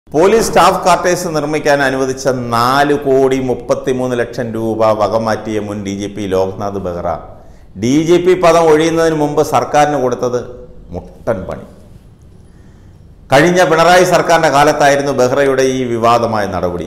police staff quarters നിർമ്മിക്കാൻ അനുവദിച്ച നാല് കോടി മുപ്പത്തിമൂന്ന് ലക്ഷം രൂപ വകമാറ്റിയ മുൻ D G P Loknath Behera D G P പദം ഒഴിയുന്നതിന് മുമ്പ് സർക്കാരിന് കൊടുത്തത് മുട്ടൻ പണി കഴിഞ്ഞ പിണറായി സർക്കാരിൻ്റെ കാലത്തായിരുന്നു ബെഹ്റയുടെ ഈ വിവാദമായ നടപടി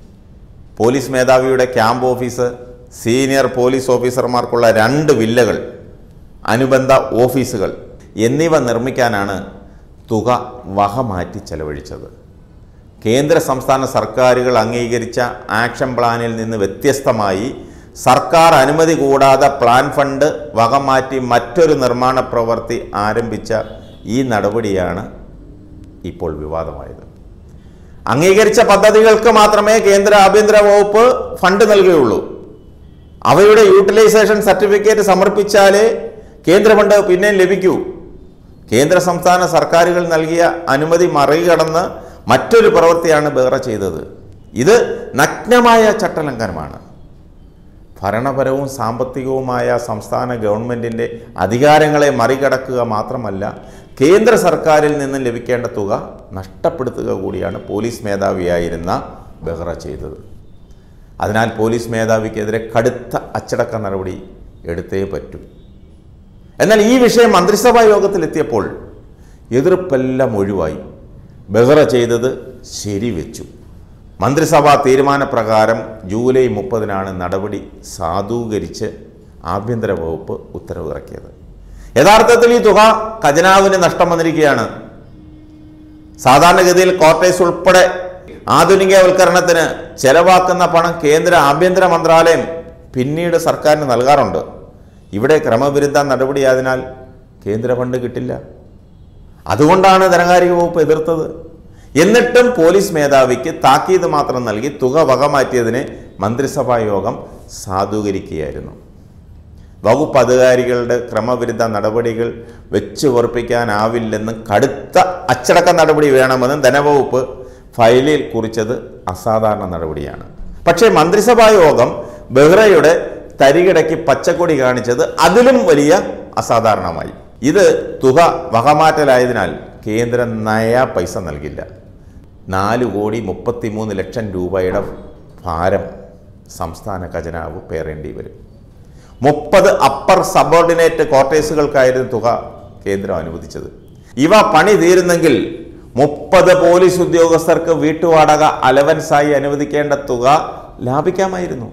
പോലീസ് മേധാവിയുടെ ക്യാമ്പ് ഓഫീസ് സീനിയർ പോലീസ് ഓഫീസർമാർക്കുള്ള രണ്ട് വില്ലകൾ അനുബന്ധ ഓഫീസുകൾ എന്നിവ നിർമ്മിക്കാനാണ് തുക വകമാറ്റി ചെലവഴിച്ചത് കേന്ദ്ര സംസ്ഥാന സർക്കാരുകൾ അംഗീകരിച്ച ആക്ഷൻ പ്ലാനിൽ നിന്ന് വ്യത്യസ്തമായി സർക്കാർ അനുമതി കൂടാതെ പ്ലാൻ ഫണ്ട് വകമാറ്റി മറ്റൊരു നിർമ്മാണ പ്രവൃത്തി ആരംഭിച്ച ഈ നടപടിയാണ് ഇപ്പോൾ വിവാദമായത് അംഗീകരിച്ച പദ്ധതികൾക്ക് മാത്രമേ കേന്ദ്ര ആഭ്യന്തര വകുപ്പ് ഫണ്ട് നൽകുകയുള്ളൂ അവയുടെ യൂട്ടിലൈസേഷൻ സർട്ടിഫിക്കറ്റ് സമർപ്പിച്ചാലേ കേന്ദ്ര ഫണ്ട് പിന്നെ ലഭിക്കൂ കേന്ദ്ര സംസ്ഥാന സർക്കാരുകൾ നൽകിയ അനുമതി മറികടന്ന് മറ്റൊരു പ്രവൃത്തിയാണ് ബെഹ്റ ചെയ്തത് ഇത് നഗ്നമായ ചട്ടലംഘനമാണ് ഭരണപരവും സാമ്പത്തികവുമായ സംസ്ഥാന ഗവൺമെൻറ്റിൻ്റെ അധികാരങ്ങളെ മറികടക്കുക മാത്രമല്ല കേന്ദ്ര സർക്കാരിൽ നിന്നും ലഭിക്കേണ്ട തുക നഷ്ടപ്പെടുത്തുക കൂടിയാണ് പോലീസ് മേധാവിയായിരുന്ന ബെഹ്റ ചെയ്തത് അതിനാൽ പോലീസ് മേധാവിക്കെതിരെ കടുത്ത അച്ചടക്ക നടപടി എടുത്തേ പറ്റൂ എന്നാൽ ഈ വിഷയം മന്ത്രിസഭാ യോഗത്തിലെത്തിയപ്പോൾ എതിർപ്പെല്ലാം ഒഴിവായി ബെഹ്റ ചെയ്തത് ശരിവെച്ചു മന്ത്രിസഭാ തീരുമാനപ്രകാരം ജൂലൈ മുപ്പതിനാണ് നടപടി സാധൂകരിച്ച് ആഭ്യന്തര വകുപ്പ് ഉത്തരവ് ഇറക്കിയത് യഥാർത്ഥത്തിൽ ഈ തുക ഖജനാവിന് നഷ്ടം വന്നിരിക്കുകയാണ് സാധാരണഗതിയിൽ ക്വാർട്ടേഴ്സ് ഉൾപ്പെടെ ആധുനികവൽക്കരണത്തിന് ചെലവാക്കുന്ന പണം കേന്ദ്ര ആഭ്യന്തര മന്ത്രാലയം പിന്നീട് സർക്കാരിന് നൽകാറുണ്ട് ഇവിടെ ക്രമവിരുദ്ധ നടപടിയായതിനാൽ കേന്ദ്ര ഫണ്ട് കിട്ടില്ല അതുകൊണ്ടാണ് ധനകാര്യ വകുപ്പ് എതിർത്തത് എന്നിട്ടും പോലീസ് മേധാവിക്ക് താക്കീത് മാത്രം നൽകി തുക വകമാറ്റിയതിനെ മന്ത്രിസഭാ യോഗം സാധൂകരിക്കുകയായിരുന്നു വകുപ്പ് അധികാരികളുടെ ക്രമവിരുദ്ധ നടപടികൾ വെച്ച് ഉറപ്പിക്കാനാവില്ലെന്നും കടുത്ത അച്ചടക്ക നടപടി വേണമെന്നും ധനവകുപ്പ് ഫയലിൽ കുറിച്ചത് അസാധാരണ നടപടിയാണ് പക്ഷേ മന്ത്രിസഭാ യോഗം ബെഹ്റയുടെ തരികിടയ്ക്ക് പച്ചക്കൊടി കാണിച്ചത് അതിലും വലിയ അസാധാരണമായി ഇത് തുക വകമാറ്റലായതിനാൽ കേന്ദ്രം നയ പൈസ നൽകില്ല നാല് കോടി മുപ്പത്തിമൂന്ന് ലക്ഷം രൂപയുടെ ഭാരം സംസ്ഥാന ഖജനാവ് പേറേണ്ടി വരും മുപ്പത് അപ്പർ സബോർഡിനേറ്റ് ക്വാർട്ടേഴ്സുകൾക്കായിരുന്നു തുക കേന്ദ്രം അനുവദിച്ചത് ഇവ പണി തീരുന്നെങ്കിൽ മുപ്പത് പോലീസ് ഉദ്യോഗസ്ഥർക്ക് വീട്ടുവാടക അലവൻസായി അനുവദിക്കേണ്ട തുക ലാഭിക്കാമായിരുന്നു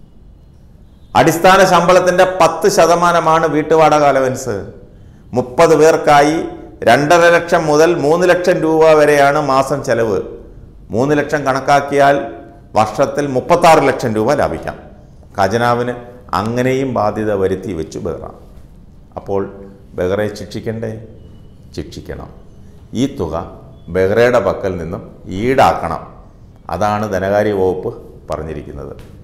അടിസ്ഥാന ശമ്പളത്തിന്റെ പത്ത് ശതമാനമാണ് വീട്ടുവാടക അലവൻസ് മുപ്പത് പേർക്കായി രണ്ടര ലക്ഷം മുതൽ മൂന്ന് ലക്ഷം രൂപ വരെയാണ് മാസം ചെലവ് മൂന്ന് ലക്ഷം കണക്കാക്കിയാൽ വർഷത്തിൽ മുപ്പത്താറ് ലക്ഷം രൂപ ലാഭിക്കാം ഖജനാവിന് അങ്ങനെയും ബാധ്യത വരുത്തി വെച്ചു ബെഹ്റ അപ്പോൾ ബെഹ്റയെ ശിക്ഷിക്കണ്ടേ ശിക്ഷിക്കണം ഈ തുക ബെഹ്റയുടെ പക്കൽ നിന്നും ഈടാക്കണം അതാണ് ധനകാര്യ വകുപ്പ് പറഞ്ഞിരിക്കുന്നത്